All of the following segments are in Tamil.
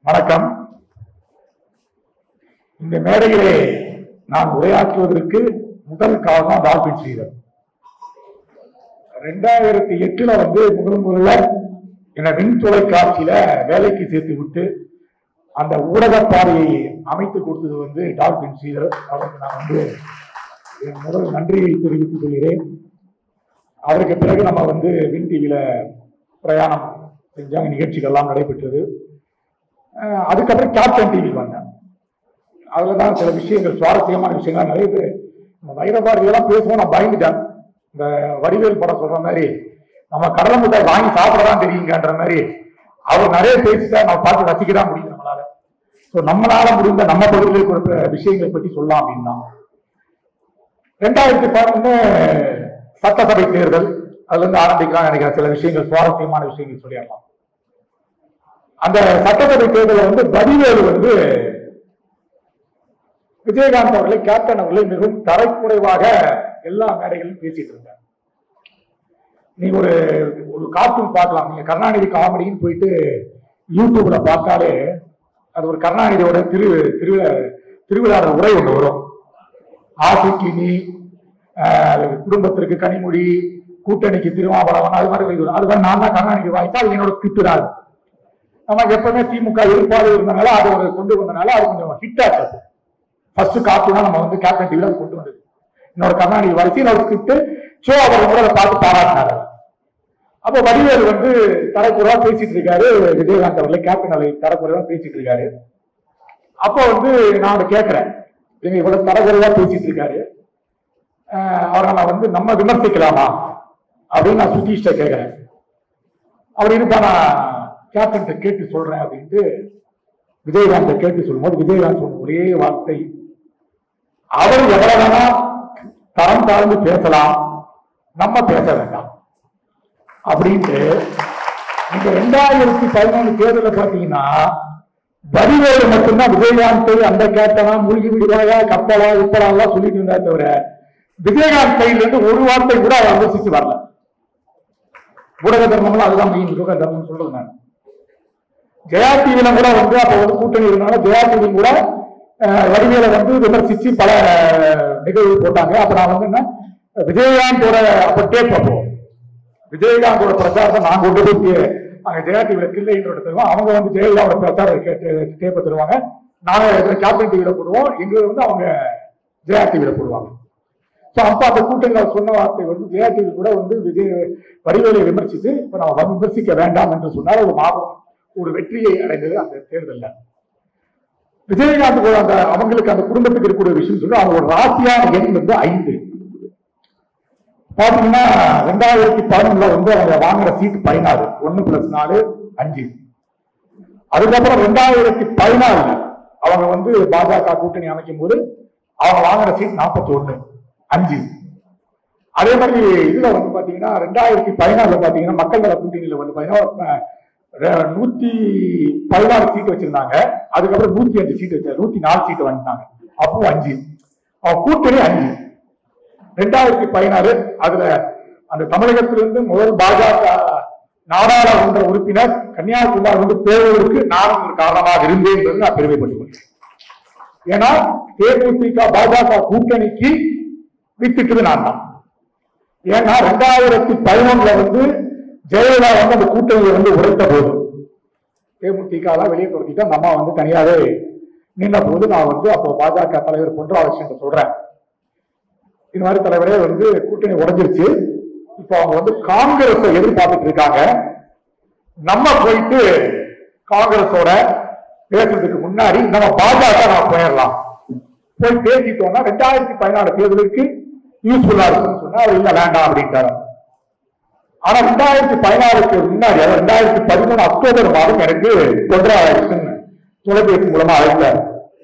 வணக்கம் இந்த மேடையிலே நான் உரையாற்றுவதற்கு முதல் காரணம் டால்பின் ஸ்ரீதர் ரெண்டாயிரத்தி எட்டுல வந்து முதல் முதல்ல என்னை மின் தொலைக்காட்சியில வேலைக்கு சேர்த்து விட்டு அந்த ஊடக பாதையை அமைத்து கொடுத்தது வந்து டால்பின் ஸ்ரீதர் அவருக்கு நான் வந்து என் முதல் நன்றியை தெரிவித்துக் கொள்கிறேன் அதற்கு பிறகு நம்ம வந்து வின் டிவியில பிரயாணம் செஞ்சாங்க நிகழ்ச்சிகள் எல்லாம் நடைபெற்றது அஹ் அதுக்கப்புறம் கேப்டன் டிவி வந்தேன் அதுல தான் சில விஷயங்கள் சுவாரஸ்யமான விஷயங்கள் நிறைய பேர் இந்த வைரபாரதி எல்லாம் பேசுவோம் நான் பயந்துட்டேன் இந்த வடிவேல் படம் சொல்ற மாதிரி நம்ம கடலை மிட்டாய் வாங்கி சாப்பிடதான் தெரியுங்கன்ற மாதிரி அவர் நிறைய பேசிட்டா நம்ம பார்த்து ரசிக்க தான் முடியும் நம்மளால ஸோ நம்மளால முடிந்த நம்ம பகுதியில் கொடுத்த விஷயங்களை பற்றி சொல்லலாம் அப்படின்னா ரெண்டாயிரத்தி பதினொன்னு சட்டசபை தேர்தல் அதுல இருந்து ஆரம்பிக்கலாம் நினைக்கிறேன் சில விஷயங்கள் சுவாரஸ்யமான விஷயங்கள் சொல்லிடலாம் அந்த சட்டசபை தேர்தலில் வந்து வடிவேலு வந்து விஜயகாந்த் அவர்களை கேப்டன் அவர்களை மிகவும் தரைக்குறைவாக எல்லா மேடைகளிலும் பேசிட்டு இருந்தார் நீங்க ஒரு ஒரு கார்ட்டூன் பார்க்கலாம் நீங்க கருணாநிதி காமெடின்னு போயிட்டு யூடியூப்ல பார்த்தாலே அது ஒரு கருணாநிதியோட திரு திருவிழா திருவிழாட உரை ஒன்று வரும் ஆசைக்கு நீ ஆஹ், குடும்பத்திற்கு கனிமொழி கூட்டணிக்கு திருமாவளவன் அது மாதிரி இது வரும். அது மாதிரி நான் தான் கருணாநிதி வாய்ப்பா அது என்னோட ஸ்கிரிப்ட் தான் அது. நமக்கு எப்பவுமே திமுக எதிர்ப்பாடு இருந்தனால அது ஒரு கொண்டு வந்தனால அது கொஞ்சம் ஹிட் ஆச்சு ஃபர்ஸ்ட் கார்ட்டூனா நம்ம வந்து கேப்டன் டிவில கொண்டு வந்தது என்னோட கருணாநிதி வாய்ஸ் என்னோட ஸ்கிரிப்ட் ஷோ அவர் கூட அதை பார்த்து பாராட்டினாரு அப்போ வடிவேலு வந்து தரக்குறைவா பேசிட்டு இருக்காரு விஜயகாந்த் அவர்களை கேப்டன் அவர்களை தரக்குறைவா பேசிட்டு இருக்காரு அப்போ வந்து நான் அவரை கேட்கிறேன் இவங்க இவ்வளவு தரக்குறைவா பேசிட்டு இருக்காரு ஆஹ் அவரை நான் வந்து நம்ம விமர்சிக்கலாமா அப்படின்னு நான் சுதீஷ்ட கேட்கிறேன் அவர் இருப்பா நான் கேப்டன் கேட்டு சொல்றேன் அப்படின்ட்டு விஜயகாந்தை கேட்டு சொல்லும்போது விஜயகாந்த் சொன்ன ஒரே வார்த்தை அவர் எவ்வளவு வேணா தரம் தாழ்ந்து பேசலாம் நம்ம பேச வேண்டாம் அப்படின்ட்டு நீங்க ரெண்டாயிரத்தி பதினொன்று தேர்தல பாத்தீங்கன்னா வடிவேலு மட்டும்தான் விஜயகாந்த் அந்த கேப்டனா மூழ்கி விடுவாயா கப்பலா இப்பலா எல்லாம் சொல்லிட்டு இருந்தா தவிர விஜயகாந்த் சைடுல இருந்து ஒரு வார்த்தை கூட அவர் விமர்சிச்சு வரல ஊடக தர்மம்லாம் அதுதான் மெயின் ஊடக தர்மம் சொல்றது நான் ஜெயா டிவில கூட வந்து அப்ப வந்து கூட்டணி இருந்தாங்க ஜெயா டிவி கூட அஹ், வடிவேலை வந்து விமர்சிச்சு பல நிகழ்வு போட்டாங்க அப்ப நான் வந்து என்ன விஜயகாந்தோட அப்ப டேப் அப்போ விஜயகாந்தோட பிரச்சாரத்தை நான் கொண்டு போய் தே- அங்க ஜெயா டிவில கிள்ளைன்ற தருவோம் அவங்க வந்து ஜெயலலிதாவோட பிரச்சார டேப்பை தருவாங்க நாங்க கேப்டன் டிவில போடுவோம் எங்களுக்கு வந்து அவங்க ஜெயா டிவில போடுவாங்க சோ அப்ப அந்த கூட்டங்கள் சொன்ன வார்த்தை வந்து ஜெயா டிவி கூட வந்து விஜய் வடிவேலை விமர்சித்து இப்ப நம்ம வந்து விமர்சிக்க வேண்டாம் என்று சொன்னால் ஒரு மாபெரும் ஒரு வெற்றியை அடைந்தது அந்த தேர்தல்ல விஜயகாந்த் கூட அந்த அவங்களுக்கு அந்த குடும்பத்துக்கு இருக்கக்கூடிய விஷயம் சொல்லி அவங்களோட ராசியான எண் வந்து ஐந்து பாத்தீங்கன்னா ரெண்டாயிரத்தி பதினொன்னுல வந்து அவங்க வாங்குற சீட் பதினாறு ஒன்னு பிளஸ் நாலு அஞ்சு அதுக்கப்புறம் ரெண்டாயிரத்தி பதினாலுல அவங்க வந்து பாஜக கூட்டணி அமைக்கும் போது அவங்க வாங்குற சீட் நாற்பத்தி ஒண்ணு அஞ்சு அதே மாதிரி இதுல வந்து பாத்தீங்கன்னா ரெண்டாயிரத்தி பதினாலுல பாத்தீங்கன்னா மக்கள் நல கூட்டணியில வந்து பாத்தீங்கன்னா அஹ், நூத்தி பதினாறு சீட் வச்சிருந்தாங்க அதுக்கப்புறம் நூத்தி அஞ்சு சீட் வச்சாங்க நூத்தி நாலு சீட் வந்துட்டாங்க அப்போ அஞ்சு அவங்க கூட்டணி அஞ்சு ரெண்டாயிரத்தி பதினாறு அதுல அந்த தமிழகத்திலிருந்து முதல் பாஜக நாடாளுமன்ற உறுப்பினர் கன்னியாகுமரி வந்து போவதற்கு நானும் ஒரு காரணமாக இருந்தேன் என்பது நான் பெருமைப்பட்டுக் கொள்கிறேன் ஏன்னா தேமுதிக பாஜக கூட்டணிக்கு வித்திட்டது நான் தான் ஏன்னா ரெண்டாயிரத்தி பதினொன்னுல வந்து ஜெயலலிதா வந்து அந்த கூட்டணியை வந்து உடைத்த போது தேமுதிக எல்லாம் வெளியே துரத்திட்டு அந்த அம்மா வந்து தனியாவே நின்ன போது நான் வந்து அப்போ பாஜக தலைவர் பொன்ராஜ் சொல்றேன் இந்த மாதிரி தலைவரே வந்து கூட்டணி உடைஞ்சிருச்சு இப்போ அவங்க வந்து காங்கிரஸை எதிர்பார்த்துட்டு இருக்காங்க நம்ம போயிட்டு காங்கிரஸோட பேசுறதுக்கு முன்னாடி நம்ம பாஜக நம்ம போயிடலாம் போய் பேசிட்டோம்னா ரெண்டாயிரத்தி பதினாலு தேர்தலுக்கு யூஸ்ஃபுல்லா இருக்கும்னு சொன்னா அவர் இல்ல வேண்டாம் அப்படின்ட்டாரு ஆனா ரெண்டாயிரத்தி பதினாலுக்கு முன்னாடி அதாவது ரெண்டாயிரத்தி பதிமூணு அக்டோபர் மாதம் எனக்கு பொன்ராஜன் தொலைபேசி மூலமா அழைத்தார்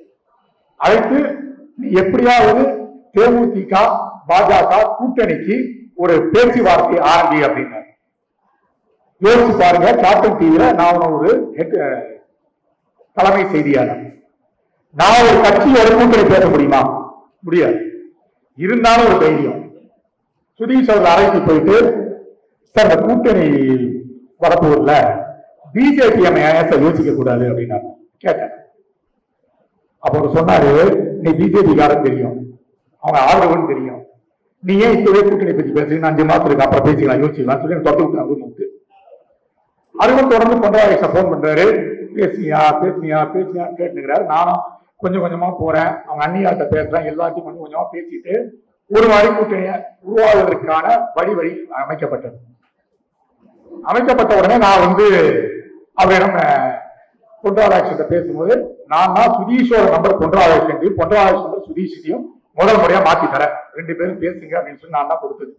அழைத்து நீ எப்படியாவது தேமுதிக பாஜக கூட்டணிக்கு ஒரு பேச்சுவார்த்தை ஆரம்பி அப்படின்னாரு யோசிச்சு பாருங்க கேப்டன் டிவில நான் ஒரு head, அஹ், தலைமை செய்தியாளர் நான் ஒரு கட்சியோட கூட்டணி பேச முடியுமா முடியாது இருந்தாலும் ஒரு தைரியம் சுதீஷ் அவர்கள் அறைக்கு போயிட்டு சார் இந்த கூட்டணி வரப்போகுதுல பிஜேபி நம்ம ஏன் சார் யோசிக்க கூடாது அப்படின்னாங்க கேட்டேன் அப்ப அவர் சொன்னாரு நீ பிஜேபி காரன் தெரியும் அவங்க ஆதரவுன்னு தெரியும் நீ ஏன் இப்பவே கூட்டணி பத்தி பேசுறீங்க அஞ்சு மாசத்துக்கு அப்புறம் பேசிக்கலாம் யோசிக்கலாம் சொல்லி தொட்டு விட்டாங்க விட்டு அதுவும் தொடர்ந்து பொன்ராயச போன் பண்றாரு பேசியா பேசியா பேசியா கேட்டுக்கிறாரு நானும் கொஞ்சம் கொஞ்சமா போறேன் அவங்க அண்ணியாட்ட பேசுறேன் எல்லாத்தையும் கொஞ்சம் கொஞ்சமா பேசிட்டு ஒரு வாரி கூட்டணியை உருவாவதற்கான வழி வழி அமைக்கப்பட்டது அமைக்கப்பட்ட உடனே நான் வந்து அவரிடம் பொன்ராதாகிருஷ்ணத்தை பேசும்போது நான் தான் சுதீஷோட நம்பர் பொன்ராதாகிருஷ்ணன் பொன்ராதாகிருஷ்ணன் நம்பர் சுதீஷையும் முதல் முறையா மாத்தி தரேன் ரெண்டு பேரும் பேசுங்க அப்படின்னு சொல்லி நான் தான் கொடுத்தது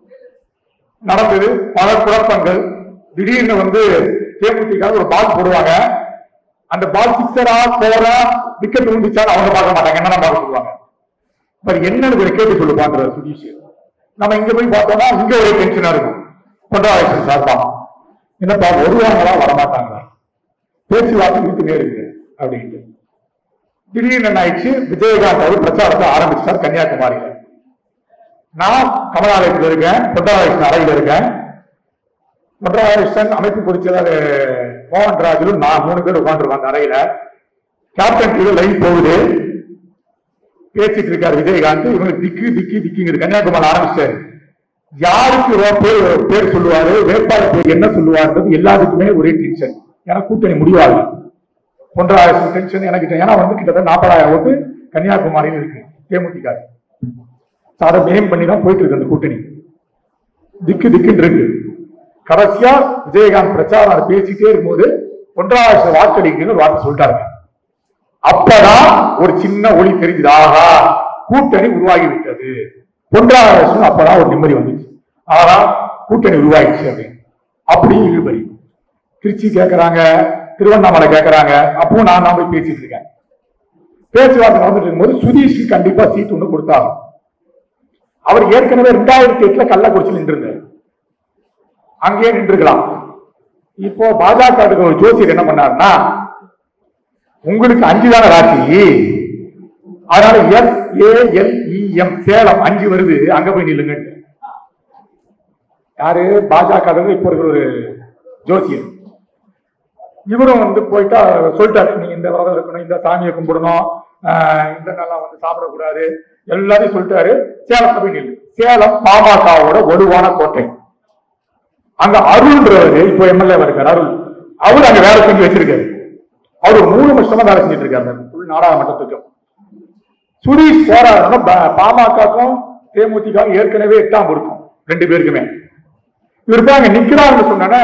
நடந்தது பல குழப்பங்கள் திடீர்னு வந்து தேமுதிக ஒரு பால் போடுவாங்க அந்த பால் சிக்ஸரா போரா விக்கெட் விழுந்துச்சான்னு அவங்க பார்க்க மாட்டாங்க என்ன பார்க்க சொல்லுவாங்க பட் என்னன்னு ஒரு கேட்டு சொல்லு பாக்குறாரு சுதீஷ் நம்ம இங்க போய் பார்த்தோம்னா இங்க ஒரே டென்ஷனா இருக்கும் கொண்டாடேஷன் சார்பா என்னப்பா வருவாங்களா வரமாட்டாங்களா பேச்சுவார்த்தை வீட்டுமே இருக்கு அப்படின்ட்டு திடீர்னு என்ன ஆயிடுச்சு விஜயகாந்த் அவர் பிரச்சாரத்தை ஆரம்பிச்சார் கன்னியாகுமரியில நான் கமலாலயத்தில் இருக்கேன் பொன்ராதாகிருஷ்ணன் அறையில் இருக்கேன் பொன்ராதாகிருஷ்ணன் அமைப்பு பொறிச்சலர் மோகன் ராஜுலும் நான் மூணு பேர் உட்காந்துருக்கோம் அந்த அறையில கேப்டன் டிவி லைவ் போகுது பேசிட்டு இருக்காரு விஜயகாந்த் இவங்க திக்கு திக்கு திக்குங்கிறது கன்னியாகுமரி ஆரம்பிச்சாரு யாருக்கு ரோ- பேர் பேர் சொல்லுவாரு வேட்பாளர் பேர் என்ன சொல்லுவாருன்றது எல்லாத்துக்குமே ஒரே டென்ஷன் ஏன்னா கூட்டணி முடிவாது ஒன்றாயிரம் டென்ஷன் எனக்கு தெ- ஏன்னா வந்து கிட்டத்தட்ட நாற்பதாயிரம் ஓட்டு கன்னியாகுமரியில் இருக்கு தேமுதிக So அதை மேம் பண்ணி தான் போயிட்டு இருக்கு அந்த கூட்டணி திக்கு திக்குன்னு இருக்கு கடைசியா விஜயகாந்த் பிரச்சாரம் அதை பேசிட்டே இருக்கும்போது ஒன்றாயிரம் வாக்களிக்குன்னு ஒரு வார்த்தை சொல்லிட்டாருங்க அப்பதான் ஒரு சின்ன ஒளி தெரிஞ்சுது ஆஹா கூட்டணி உருவாகி விட்டது ஒன்றாயிரம் அப்பதான் ஒரு நிம்மதி வந்துச்சு ஆஹா கூட்டணி உருவாயிடுச்சு அப்படின்னு அப்படி இழுபறி திருச்சி கேட்கறாங்க திருவண்ணாமலை கேட்கறாங்க அப்பவும் நான் தான் போய் பேசிட்டு இருக்கேன் பேச்சுவார்த்தை நடந்துட்டு இருக்கும்போது சுதீஷ் கண்டிப்பா சீட் ஒண்ணு கொடுத்தாங்க அவர் ஏற்கனவே ரெண்டாயிரத்தி எட்டுல கள்ளக்குறிச்சி நின்றிருந்தார் அங்கேயே நின்றுக்கலாம் இப்போ பாஜக ஒரு ஜோசியர் என்ன பண்ணாருன்னா உங்களுக்கு அஞ்சு தானே ராசி அதனால S A L M Salem அஞ்சு வருது அங்க போய் நில்லுங்க யாரு பாஜக இப்போ இருக்கிற ஒரு ஜோசியர் இவரும் வந்து போயிட்டா சொல்லிட்டாரு நீ இந்த விரதம் இருக்கணும் இந்த சாமியை கும்பிடணும் ஆஹ் இந்த நாள்லாம் வந்து சாப்பிடக்கூடாது எல்லாத்தையும் சொல்லிட்டாரு சேலத்துல போய் நில்லு சேலம் பாமகவோட வலுவான கோட்டை அங்க அருள்ன்றவரு இப்போ எம்எல்ஏ இருக்காரு அருள் அவர் அங்க வேலை செஞ்சு வச்சிருக்காரு அவர் ஒரு மூணு வருஷமா வேலை செஞ்சுட்டு இருக்காரு அந்த full நாடாளுமன்றத்துக்கும் சுதீஷ் போராடணும் பாமகக்கும் தேமுதிக ஏற்கனவே எட்டாம் இருக்கும் ரெண்டு பேருக்குமே இவர் போய் அங்க நிக்கிறாருன்னு சொன்னா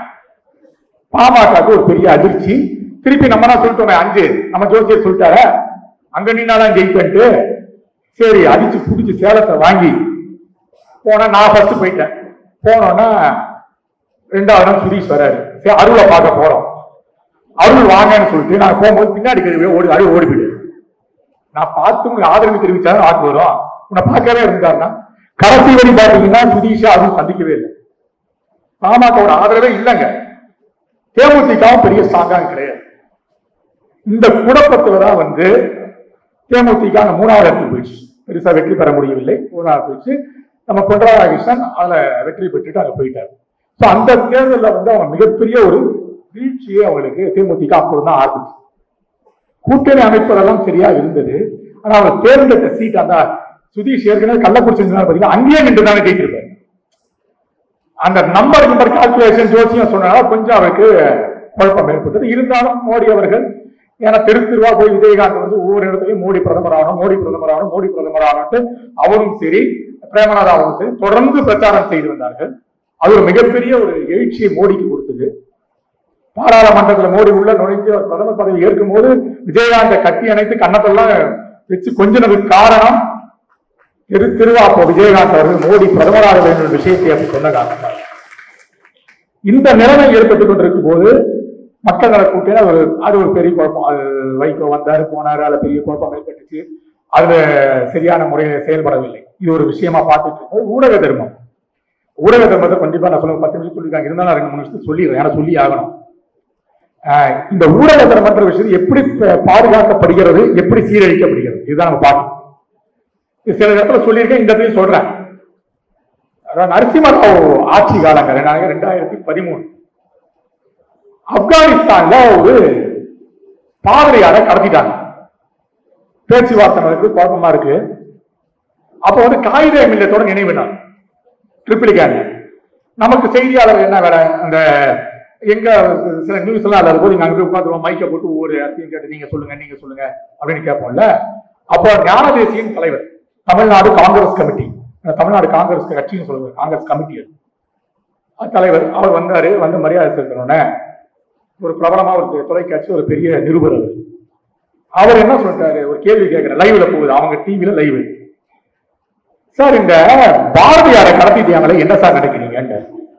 பாமகக்கு ஒரு பெரிய அதிர்ச்சி திருப்பி நம்ம தான் சொல்லிட்டோமே அஞ்சு நம்ம ஜோசியர் சொல்லிட்டார அங்க நின்னாதான் ஜெயிப்பேன்ட்டு சரி அடிச்சு புடிச்சு சேலத்தை வாங்கி போனா நான் ஃபர்ஸ்ட் போயிட்டேன் போனோன்னா ரெண்டாவது நாள் சுதீஷ் வராரு சரி அருளை பார்க்க போறோம் அருள் வாங்கன்னு சொல்லிட்டு நான் போகும்போது பின்னாடி கருவி ஓடி அருள் ஓடி போயிடு நான் பார்த்து உங்களுக்கு ஆதரவு தெரிவிச்சாலும் ஆட்டு வரும் உன்னை பார்க்கவே இருந்தாருன்னா கடைசி வரை பார்த்தீங்கன்னா சுதீஷா அருள் சந்திக்கவே இல்லை பாமகவோட ஆதரவே இல்லைங்க தேமுதிகவும் பெரிய ஸ்ட்ராங்காக கிடையாது இந்த குழப்பத்துல தான் வந்து தேமுதிக அங்க மூணாவது இடத்துக்கு போயிடுச்சு பெருசா வெற்றி பெற முடியவில்லை மூணாவது போயிடுச்சு நம்ம பொன்ராதாகிருஷ்ணன் அதுல வெற்றி பெற்றுட்டு அங்க போயிட்டாரு சோ அந்த தேர்தல்ல வந்து அவங்க மிகப்பெரிய ஒரு வீழ்ச்சியே அவங்களுக்கு தேமுதிக அப்போது தான் ஆரம்பிச்சு கூட்டணி அமைப்பதெல்லாம் சரியா இருந்தது ஆனா அவங்க தேர்ந்தெடுத்த சீட் அந்த சுதீஷ் ஏற்கனவே கள்ளக்குறிச்சி இருந்தாலும் பாத்தீங்கன்னா அங்கேயே நின்று தானே ஜெயிச்சிருப்பாரு அந்த நம்பர் நம்பர் கால்குலேஷன் ஜோசியம் சொன்னனால கொஞ்சம் அவருக்கு குழப்பம் ஏற்பட்டது இருந்தாலும் மோடி அவர்கள் ஏன்னா தெரு தெருவா போய் விஜயகாந்த் வந்து ஒவ்வொரு இடத்துலயும் மோடி பிரதமர் ஆகணும் மோடி பிரதமர் ஆகணும் மோடி பிரதமர் ஆகணும்ட்டு அவரும் சரி பிரேமநாதா அவரும் சரி தொடர்ந்து பிரச்சாரம் செய்து வந்தார்கள் அது ஒரு மிகப்பெரிய ஒரு எழுச்சியை மோடிக்கு கொடுத்தது பாராளுமன்றத்துல மோடி உள்ள நுழைஞ்சு அவர் பிரதமர் பதவி ஏற்கும் போது விஜயகாந்தை கட்டி அணைத்து கன்னத்தெல்லாம் வச்சு கொஞ்சனதுக்கு காரணம் திரு திருவா அப்போ விஜயகாந்த் அவர்கள் மோடி பிரதமராக வேண்டும் என்ற விஷயத்தை அப்படி சொன்ன காரணத்தால் இந்த நிலைமை ஏற்பட்டுக் கொண்டிருக்கும் போது மக்கள் நல கூட்டணி அது ஒரு அது ஒரு பெரிய குழப்பம் அது வைகோ வந்தாரு போனாரு அதுல பெரிய குழப்பம் ஏற்பட்டுச்சு அதுல சரியான முறையில் செயல்படவில்லை இது ஒரு விஷயமா பார்த்துட்டு இருக்கோம் ஊடக தர்மம் ஊடக தர்மத்தை கண்டிப்பா நான் சொல்லுவேன் பத்து நிமிஷம் சொல்லிருக்காங்க இருந்தாலும் நான் ரெண்டு மூணு நிமிஷத்துக்கு சொல்லிடுறேன் ஏன்னா சொல்லி ஆகணும் ஆஹ் இந்த ஊடக தர்மன்ற விஷயம் எப்படி ப- பாதுகாக்கப்படுகிறது எப்படி சீரழிக்கப்படுகிறது இதுதான் நம்ம பார்க்கணும் இது சில இடத்துல சொல்லியிருக்கேன் இந்த இடத்துலயும் சொல்றேன் அதாவது நரசிம்மராவ் ஆட்சி காலங்க ரெண்டாயிரம் ரெண்டாயிரத்தி பதிமூணு ஆப்கானிஸ்தான்ல ஒரு பாதிரியாரை கடத்திட்டாங்க பேச்சுவார்த்தை நடக்குது குழப்பமா இருக்கு அப்ப வந்து காகித மில்லத்தோட நினைவு நாள் ட்ரிபிளிகான் நமக்கு செய்தியாளர் என்ன வேலை அந்த எங்க சில நியூஸ் எல்லாம் இல்லாத போது நாங்க போய் உட்காந்துருவோம் மைக்க போட்டு ஒவ்வொரு இடத்தையும் கேட்டு நீங்க சொல்லுங்க நீங்க சொல்லுங்க அப்படின்னு கேட்போம்ல அப்போ ஞான தேசியின் தலைவர் தமிழ்நாடு காங்கிரஸ் கமிட்டி அஹ் தமிழ்நாடு காங்கிரஸ் கட்சின்னு சொல்லுங்க காங்கிரஸ் கமிட்டி அது. அது தலைவர் அவர் வந்தாரு வந்து மரியாதை செலுத்தணும்னே ஒரு பிரபலமா ஒரு தொலைக்காட்சி ஒரு பெரிய நிருபர் அவர் அவர் என்ன சொல்லிட்டாரு ஒரு கேள்வி கேட்கிற லைவ்ல போகுது அவங்க டிவில லைவ் சார் இந்த பாரதியாரை கடத்திட்டாங்களே என்ன சார் நினைக்கிறீங்க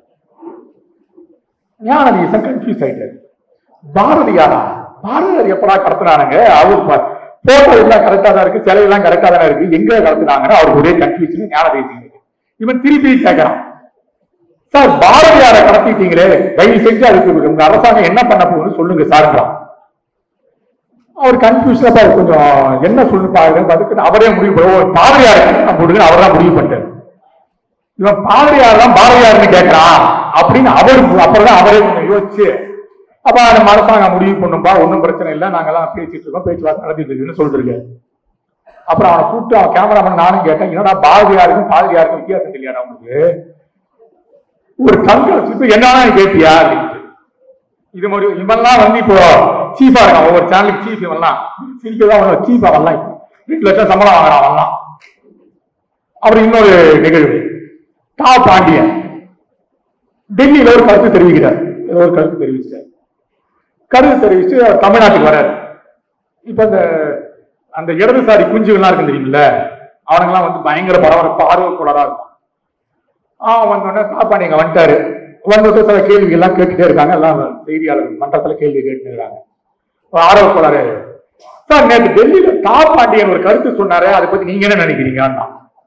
ஞானதீசன் கன்ஃபியூஸ் ஆயிட்டாரு பாரதியாரா பாரதியார் எப்படா கடத்தினானுங்க அவர் போட்டோ எல்லாம் கரெக்டா தான் இருக்கு சிலை எல்லாம் கரெக்டா தானே இருக்கு எங்க கடத்தினாங்கன்னு அவருக்கு ஒரே கன்ஃபியூஷன் ஞானதேசியம் இவன் திருப்பி கேட்கறான் சார் பாரதியாரை கடத்திட்டீங்களே தயவு செஞ்சு அதுக்கு உங்க அரசாங்கம் என்ன பண்ண போகுதுன்னு சொல்லுங்க சார்ன்றான் அவர் கன்ஃபியூஷனா கொஞ்சம் என்ன சொல்லு பாருங்க அதுக்கு அவரே முடிவு பண்ண ஓ, பாரதியார் நம்ம விடுங்க அவர் தான் முடிவு பண்ணிட்டாரு இவன் பாரதியார் தான் பாரதியார்னு கேட்கறான் அப்படின்னு அவர் அப்புறம் தான் அவரே கொஞ்சம் யோசிச்சு அப்ப நம்ம அரசாங்கம் முடிவு பண்ணும்பா ஒன்றும் பிரச்சனை இல்லை நாங்கெல்லாம் பேசிட்டு இருக்கோம் பேச்சுவார்த்தை நடத்திட்டு இருக்குன்னு சொல்லிருக்கு அப்புறம் அவனை கூப்பிட்டு அவன் கேமராமேன் நானும் கேட்டேன் என்னடா பாரதியாருக்கும் பாரதியாருக்கும் வித்தியாசம் தெரியாதா உங்களுக்கு ஒரு கண்காட்சி இப்ப என்னன்னா நீ கேட்டியா அப்படின்ட்டு இது மாதிரி இவன்லாம் வந்து இப்போ சீஃபா இருக்கான் ஒவ்வொரு சேனலுக்கு சீஃப் இவன்லாம் சிரிக்கதான் அவன் சீஃபா வரலாம் இப்போ ரெண்டு லட்சம் சம்பளம் வாங்குறான் அவன்லாம் அப்புறம் இன்னொரு நிகழ்வு தா பாண்டியன் டெல்லியில ஒரு கருத்து தெரிவிக்கிறார் ஏதோ ஒரு கருத்து தெரிவிச்சார் கருத்து தெரிவிச்சு அவர் தமிழ்நாட்டுக்கு வராரு இப்ப இந்த அந்த இடதுசாரி குஞ்சுகள்லாம் இருக்கு தெரியுமில்ல அவனுங்கெல்லாம் வந்து பயங்கர பரபரப்பு ஆர்வக்குளரா இருக்கும் அவன் வந்தோடனே தாப்பாண்டி இங்க வந்துட்டாரு வந்துட்டு சில கேள்வி எல்லாம் கேட்டுட்டே இருக்காங்க எல்லாம் செய்தியாளர் மன்றத்துல கேள்வி கேட்டு இருக்காங்க ஆர்வக்குளரு சார் நேற்று டெல்லியில தாப்பாண்டியன் ஒரு கருத்து சொன்னாரு அதை பத்தி நீங்க என்ன நினைக்கிறீங்கன்னா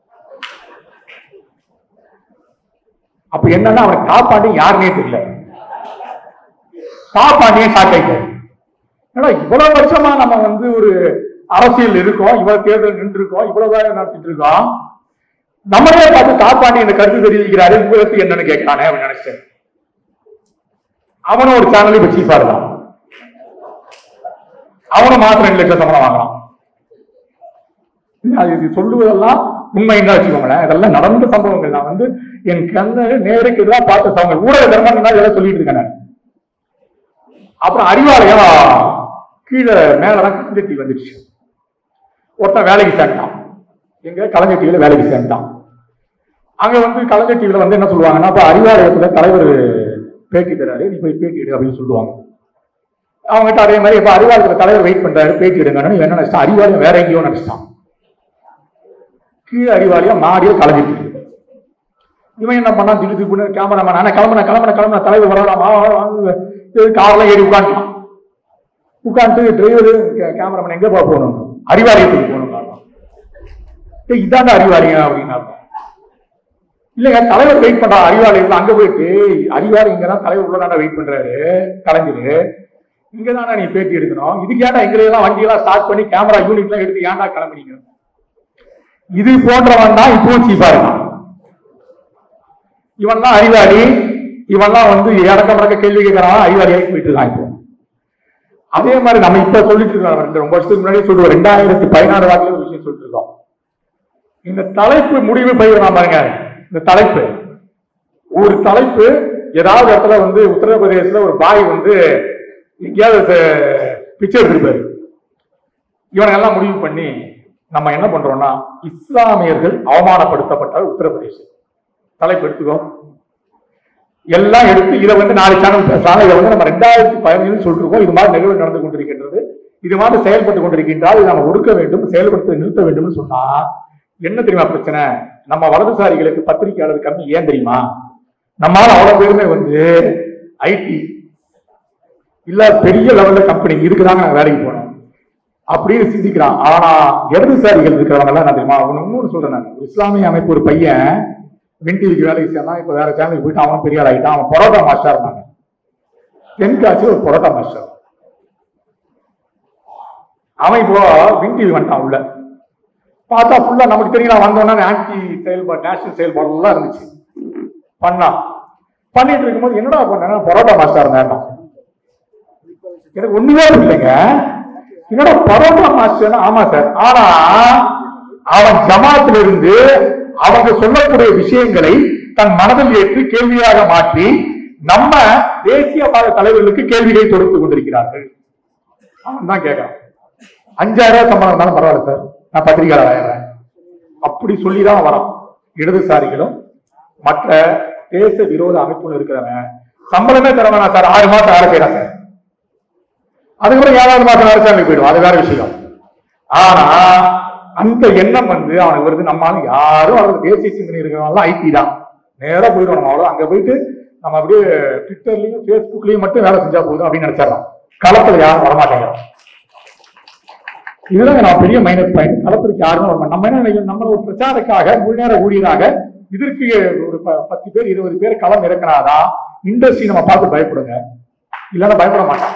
அப்ப என்னன்னா அவனுக்கு தாப்பாண்டியன் யாருன்னே தெரியல தாப்பாண்டியன் ஷாக் ஆயிட்டாரு ஏன்னா இவ்வளவு வருஷமா நம்ம வந்து ஒரு அரசியல் இருக்கோம் இவ்வளவு தேர்தல் நின்று இருக்கோம் இவ்வளவு வேலை நடத்திட்டு இருக்கோம் நம்மளே பார்த்து தாப்பாண்டி இந்த கருத்து தெரிவிக்கிறாரு உங்களுக்கு என்னன்னு கேட்கிறானே அப்படின்னு நினைச்சேன் அவனும் ஒரு சேனல் இப்ப சீஃபா இருக்கான் அவனும் மாசம் ரெண்டு லட்சம் சம்பளம் வாங்குறான் அது இது சொல்லுவதெல்லாம் உண்மைன்னு தான் வச்சுக்கோங்களேன் இதெல்லாம் நடந்த சம்பவங்கள் நான் வந்து என் கண்ணு நேருக்கு எதிராக பார்த்த சம்பவங்கள் ஊடக தர்மம் இதெல்லாம் சொல்லிட்டு இருக்கேன் நான் அப்புறம் அறிவாலயம் கீழே மேலதான் கஞ்சட்டி வந்துடுச்சு ஒருத்தன் வேலைக்கு சேர்ந்தான் எங்க கலைஞர் டிவியில வேலைக்கு சேர்ந்தான் அங்க வந்து கலைஞர் டிவியில வந்து என்ன சொல்லுவாங்கன்னா அப்ப அறிவாலயத்துல தலைவர் பேட்டி தராரு நீ போய் பேட்டி எடு அப்படின்னு சொல்லுவாங்க அவங்ககிட்ட அதே மாதிரி இப்ப அறிவாலயத்துல தலைவர் வெயிட் பண்றாரு பேட்டி எடுங்கன்னு இவன் என்ன நினைச்சிட்டான் அறிவாலயம் வேற எங்கேயோ நினைச்சிட்டான் கீழே அறிவாலயம் மாடியில் கலைஞர் டிவி இவன் என்ன பண்ணான் திடீர் திடீர்னு கேமராமேன் ஆனா கிளம்புன கிளம்புன கிளம்புன தலைவர் வரலாமா கார்ல ஏறி உட்காந்துட்டான் உட்காந்துட்டு டிரைவர் கேமராமேன் எங்க பா போகணும் அறிவாலயத்துக்கு போகணும் டேய் இதாங்க அறிவாலயம் அப்படின்னா இல்லைங்க தலைவர் வெயிட் பண்றா அறிவாலயம் அங்க போயிட்டு அறிவாலயம் இங்கதான் தலைவர் உள்ளதான வெயிட் பண்றாரு கலைஞர் இங்கதானே நீ பேட்டி எடுக்கணும் இதுக்கு ஏன்டா எங்களை எல்லாம் வண்டி எல்லாம் ஸ்டார்ட் பண்ணி கேமரா யூனிட் எல்லாம் எடுத்து ஏன்டா கிளம்புனீங்க இது போன்றவன் தான் இப்பவும் சீப்பா இருக்கான் இவன் தான் அறிவாளி இவன்லாம் வந்து இடக்க மடக்க கேள்வி கேட்கறான் அறிவாளி ஆகி போயிட்டு இருக்கான் இப்போ அதே மாதிரி நம்ம இப்ப சொல்லிட்டு இருக்கோம் ரெண்டு ரொம்ப வருஷத்துக்கு முன்னாடி சொல்லுவோம் ரெண்டாயிரத்தி பதினாறு வாக்கில ஒரு விஷயம் சொல்லிட்டு இருக்கோம் இந்த தலைப்பு முடிவு பயிரலாம் பாருங்க இந்த தலைப்பு ஒரு தலைப்பு ஏதாவது இடத்துல வந்து உத்தரப்பிரதேசத்துல ஒரு பாய் வந்து எங்கேயாவது பிச்சை எடுத்திருப்பாரு இவனை எல்லாம் முடிவு பண்ணி நம்ம என்ன பண்றோம்னா இஸ்லாமியர்கள் அவமானப்படுத்தப்பட்ட உத்தரப்பிரதேசம் தலைப்பு எடுத்துக்கோ எல்லாம் எடுத்து இதை வந்து நாலு சேனல் பேசலாம் இதை வந்து நம்ம ரெண்டாயிரத்தி பதினேழு சொல்லிருக்கோம் இது மாதிரி நிகழ்வு நடந்து கொண்டிருக்கின்றது இது மாதிரி செயல்பட்டு கொண்டிருக்கின்றால் இதை நம்ம ஒடுக்க வேண்டும் செயல்படுத்த நிறுத்த வேண்டும்னு சொன்னா என்ன தெரியுமா பிரச்சனை நம்ம வலதுசாரிகளுக்கு பத்திரிகையாளர் கம்மி ஏன் தெரியுமா நம்மால அவ்வளவு பேருமே வந்து ஐடி இல்ல பெரிய லெவல்ல கம்பெனி இதுக்குதாங்க நாங்க வேலைக்கு போனோம் அப்படின்னு சிந்திக்கிறான் ஆனா இடதுசாரிகள் இருக்கிறவங்க எல்லாம் என்ன தெரியுமா ஒண்ணு இன்னொன்னு சொல்றேன் நான் ஒரு இஸ்லாமிய அமைப்பு ஒரு பையன் வின் டிவிக்கு வேலைக்கு சேர்ந்தான் இப்ப வேற சேனலுக்கு போயிட்டு அவன் பெரிய ஆள் ஆகிட்டான் அவன் பரோட்டா மாஸ்டர் இருந்தாங்க தென்காட்சி ஒரு பரோட்டா மாஸ்டர் அவன் இப்போ வின் டிவி வந்துட்டான் உள்ள பார்த்தா ஃபுல்லா நமக்கு தெரியல வந்தோன்னா ஆன்டி செயல்பாடு நேஷனல் செயல்பாடு எல்லாம் இருந்துச்சு பண்ணான் பண்ணிட்டு இருக்கும்போது என்னடா பண்ணா பரோட்டா மாஸ்டர் இருந்தா எனக்கு ஒண்ணுமே இல்லைங்க என்னோட பரோட்டா மாஸ்டர் ஆமா சார் ஆனா அவன் ஜமாத்துல இருந்து அவங்க சொல்லக்கூடிய விஷயங்களை தன் மனதில் ஏற்று கேள்வியாக மாற்றி நம்ம தேசியவாத தலைவர்களுக்கு கேள்விகளை தொடுத்து கொண்டிருக்கிறார்கள் அவன் தான் கேட்கறான் அஞ்சாயிரம் ரூபாய் சம்பளம் இருந்தாலும் பரவாயில்ல சார் நான் பத்திரிகையாளர் ஆயிடுறேன் அப்படி சொல்லிதான் வரான் இடதுசாரிகளும் மற்ற தேச விரோத அமைப்புகள் இருக்கிறவன் சம்பளமே தர வேணாம் சார் ஆறு மாசம் வேலை செய்யறான் சார் அதுக்கப்புறம் ஏழாவது மாசம் வேலை செய்யாம போயிடும் அது வேற விஷயம் ஆனா அந்த எண்ணம் வந்து அவனுக்கு வருது நம்மால யாரும் அவருக்கு தேசிய சிந்தனை இருக்கிறவங்க ஐடி தான் நேரா போயிடும் நம்ம அவ்வளவு அங்க போயிட்டு நம்ம அப்படியே ட்விட்டர்லயும் ஃபேஸ்புக்லயும் மட்டும் வேலை செஞ்சா போதும் அப்படின்னு நினைச்சிடறோம் களத்துல யாரும் வரமாட்டேங்கிறோம் இதுதான் நான் பெரிய மைனஸ் பாயிண்ட் களத்திற்கு யாரும் வர மாட்டோம். நம்ம என்ன நினைக்கிறோம் நம்ம ஒரு பிரச்சாரக்காக முழு நேர ஊழியராக இதற்கு ஒரு ப- பத்து பேர் இருபது பேர் களம் இறக்கினாதான் இண்டஸ்ட்ரி நம்ம பார்த்து பயப்படுங்க இல்லைன்னா பயப்பட மாட்டோம்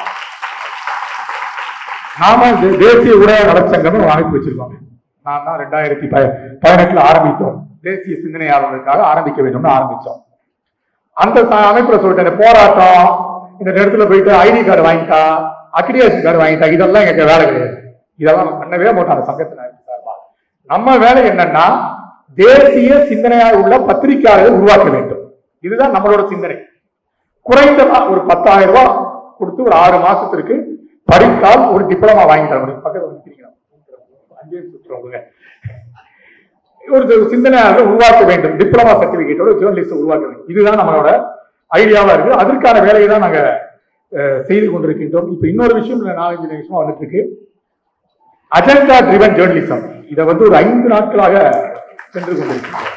நாம தே- தேசிய உடைய நலச்சங்கம் ஒரு அமைப்பு வச்சிருக்கோம் நான் தான் ரெண்டாயிரத்தி ப- பதினெட்டுல ஆரம்பித்தோம் தேசிய சிந்தனையாளர்களுக்காக ஆரம்பிக்க வேண்டும்னு ஆரம்பிச்சோம் அந்த ச- அமைப்புல சொல்லிட்டேன் இந்த போராட்டம் இந்த இடத்துல போயிட்டு ஐடி கார்டு வாங்கிட்டா அக்ரிடேஷன் கார்டு வாங்கிட்டா இதெல்லாம் எங்க வேலை கிடையாது இதெல்லாம் நம்ம பண்ணவே மாட்டோம் அந்த சங்கத்தின சார்பா நம்ம வேலை என்னன்னா தேசிய சிந்தனையாக உள்ள பத்திரிகையாளர்களை உருவாக்க வேண்டும் இதுதான் நம்மளோட சிந்தனை குறைந்ததா ஒரு பத்தாயிரம் ரூபாய் கொடுத்து ஒரு ஆறு மாசத்திற்கு படித்தால் ஒரு டிப்ளமா வாங்கி தர முடியும் பக்கத்துல வந்துருக்கீங்க அஞ்சே சுற்றுறவங்க ஒரு சிந்தனையாளர்கள் உருவாக்க வேண்டும் டிப்ளமா சர்டிபிகேட்டோட ஜேர்னலிஸ்ட் உருவாக்க வேண்டும் இதுதான் நம்மளோட ஐடியாவா இருக்கு அதற்கான வேலையை தான் நாங்க அஹ், செய்து கொண்டிருக்கின்றோம் இப்ப இன்னொரு விஷயம் இந்த நாலஞ்சு நிமிஷமா வந்துட்டு இருக்கு அஜெண்டா ட்ரிவன் ஜேர்னலிசம் இதை வந்து ஒரு ஐந்து நாட்களாக சென்று கொண்டிருக்கிறோம்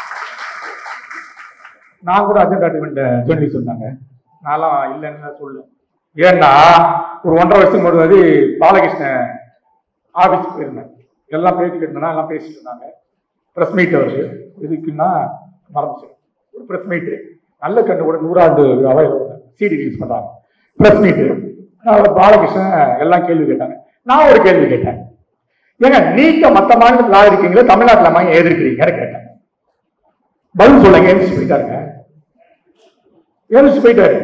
நான் கூட அஜெண்டா ட்ரிவன் ஜேர்னலிசம் தாங்க நான்லாம் இல்லைன்னு சொல்ல ஏன்னா ஒரு ஒன்றரை வருஷம் முன்னாடி பாலகிருஷ்ணன் ஆபீஸ் போயிருந்தேன் எல்லாம் பேட்டி கேட்டா எல்லாம் பேசிட்டு இருந்தாங்க ப்ரெஸ் மீட் வருது எதுக்குன்னா மறந்துச்சு ஒரு ப்ரெஸ் மீட் நல்ல கண்டு கூட நூறாண்டு சிடி ரிலீஸ் பண்றாங்க ப்ரெஸ் மீட் பாலகிருஷ்ணன் எல்லாம் கேள்வி கேட்டாங்க நான் ஒரு கேள்வி கேட்டேன் ஏங்க நீக்க மத்த மாநிலத்தில் ஆதரிக்கீங்களே தமிழ்நாட்டுல அம்மா ஏன் எதிர்க்கிறீங்கன்னு கேட்டேன் பதில் சொல்லுங்க எழுந்துச்சு போயிட்டாருங்க எழுந்துச்சு போயிட்டாரு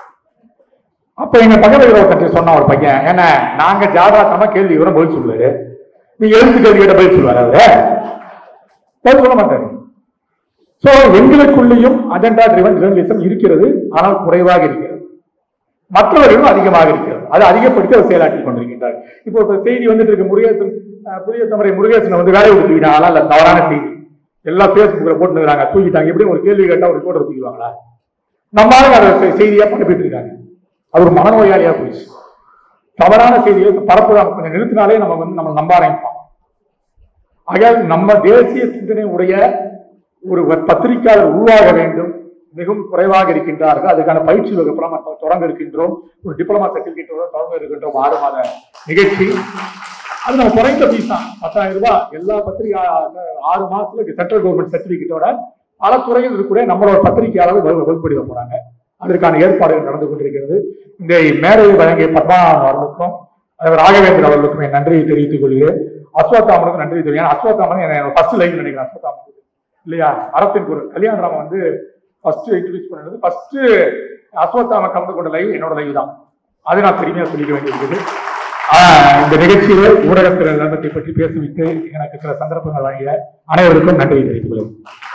அப்ப எங்க பக்கத்துல ஒருத்தர் சொன்ன ஒரு பையன் ஏன்னா நாங்க ஜாதாத்தமா கேள்வி வர பதில் சொல்லுவாரு நீங்க எழுத்து கேள்வி கேட்ட பதில் சொல்லுவாரு அவரு பதில் சொல்ல மாட்டாரு சோ எங்களுக்குள்ளேயும் அஜெண்டா ட்ரிவன் ஜேர்னலிசம் இருக்கிறது ஆனால் குறைவாக இருக்கிறது மற்றவர்களும் அதிகமாக இருக்கிறது அது அதிகப்படுத்தி அவர் செயலாற்றிக் கொண்டிருக்கின்றார் இப்போ ஒரு செய்தி வந்துட்டு இருக்கு முருகேசன் அஹ், புதிய தலைமுறை முருகேசனை வந்து வேலையை விட்டு தூக்கிட்டாங்களா இல்ல தவறான செய்தி எல்லாம் பேஸ்புக்ல போட்டுருக்காங்க தூக்கிட்டாங்க எப்படி ஒரு கேள்வி கேட்டா ஒரு ரிப்போர்ட்டர் தூக்கிடுவாங்களா நம்மளும் அதை செ- செய்தியா பரப்பிட்டு இருக்காங்க அது ஒரு மனநோயாளியா போயிடுச்சு தவறான செய்தியை பரப்புதான் கொஞ்சம் நிறுத்தினாலே நம்ம வந்து நம்ம நம்ப ஆரம்பிப்போம் ஆகையால் நம்ம தேசிய சிந்தனை உடைய ஒரு வ- பத்திரிகையாளர் உருவாக வேண்டும் மிகவும் குறைவாக இருக்கின்றார்கள் அதுக்கான பயிற்சி வகுப்புலாம் நம்ம தொடங்க இருக்கின்றோம் ஒரு டிப்ளமா சர்டிபிகேட்டோட தொடங்க இருக்கின்றோம் ஆறு மாத நிகழ்ச்சி அது நம்ம குறைந்த ஃபீஸ் தான் பத்தாயிரம் ரூபாய் எல்லா பத்திரிகை ஆறு மாசத்துல சென்ட்ரல் கவர்மெண்ட் சர்டிபிகேட்டோட பல துறையில் இருக்கக்கூடிய நம்மளோட பத்திரிகையாளர் வகு- வகுப்படிவ போறாங்க அதற்கான ஏற்பாடுகள் நடந்து கொண்டிருக்கிறது இந்த மேடையை வழங்கிய பத்மநாபன் அவர்களுக்கும் அதேபோல் ராகவேந்திரன் அவர்களுக்கும் என் நன்றியை தெரிவித்துக் கொள்கிறேன் அஸ்வத்தாமனுக்கும் நன்றி தெரியும் அஸ்வத்தாமன் என்ன ஃபர்ஸ்ட் லைவ் நினைக்கிறேன் அஸ்வத்தாமன் இல்லையா அறத்தின் குரல் கல்யாணராமன் வந்து ஃபர்ஸ்ட் இன்ட்ரடியூஸ் பண்ணது ஃபர்ஸ்ட் அஸ்வத்தாம கலந்து கொண்ட லைவ் என்னோட லைவ் தான் அது நான் பெருமையா சொல்லிக்க வேண்டியிருக்குது ஆஹ் இந்த நிகழ்ச்சியில் ஊடகத்தினர் நலத்தை பற்றி பேசிவிட்டு எனக்கு சில சந்தர்ப்பங்கள் வழங்கிய அனைவருக்கும் நன்றியை தெரிவித்துக் கொள்கிறேன்